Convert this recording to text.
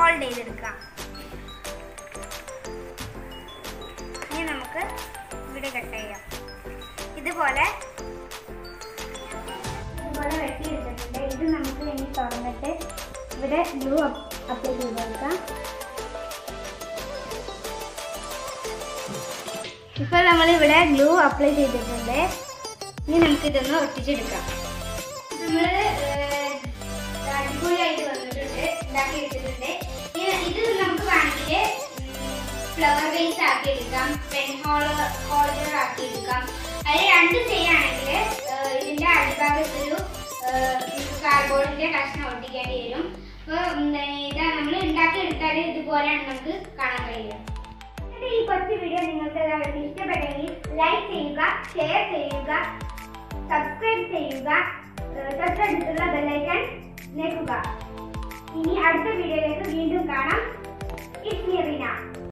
fold ചെയ്തെടുക്കാം ഇനി നമുക്ക് ഇവിടെ കട്ട് ചെയ്യാം ഇതുപോലെ ഇതുപോലെ വെട്ടിയെടുത്തിട്ടുണ്ട് ഇത് നമുക്ക് ഇനി തുറന്നിട്ട് ഇവിടെ ഗ്ലൂ അപ്ലൈ ചെയ്ത് കൊടുക്കാം ഇപ്പോൾ നമ്മൾ ഇവിടെ ഗ്ലൂ അപ്ലൈ ചെയ്തിട്ടുണ്ട് ഇനി നമുക്ക് ഇതൊന്ന് ഒട്ടിച്ചെടുക്കാം നമ്മൾ അടിപൊളിയായിട്ട് വന്നിട്ടുണ്ട് ഉണ്ടാക്കി എടുത്തിട്ടുണ്ട് ഇനി ഇത് നമുക്ക് വേണമെങ്കിൽ ഫ്ലവർ ബേസ് ആക്കി എടുക്കാം പെൻ ഹോളർ ഹോൾഡർ ആക്കി എടുക്കാം അതിൽ രണ്ട് ചെയ്യുകയാണെങ്കിൽ ഇതിന്റെ അടിഭാഗത്തൊരു കാർഡ്ബോർഡിന്റെ കഷ്ണം ഒട്ടിക്കേണ്ടി വരും അപ്പോൾ ഇതാ നമ്മൾ ഉണ്ടാക്കി എടുത്താൽ ഇതുപോലെയാണ് നമുക്ക് കാണാൻ കഴിയുക എന്നിട്ട് ഈ കൊച്ചു വീഡിയോ നിങ്ങൾക്ക് എല്ലാവർക്കും ഇഷ്ടപ്പെട്ടെങ്കിൽ ലൈക്ക് ചെയ്യുക ഷെയർ ചെയ്യുക സബ്സ്ക്രൈബ് ചെയ്യുക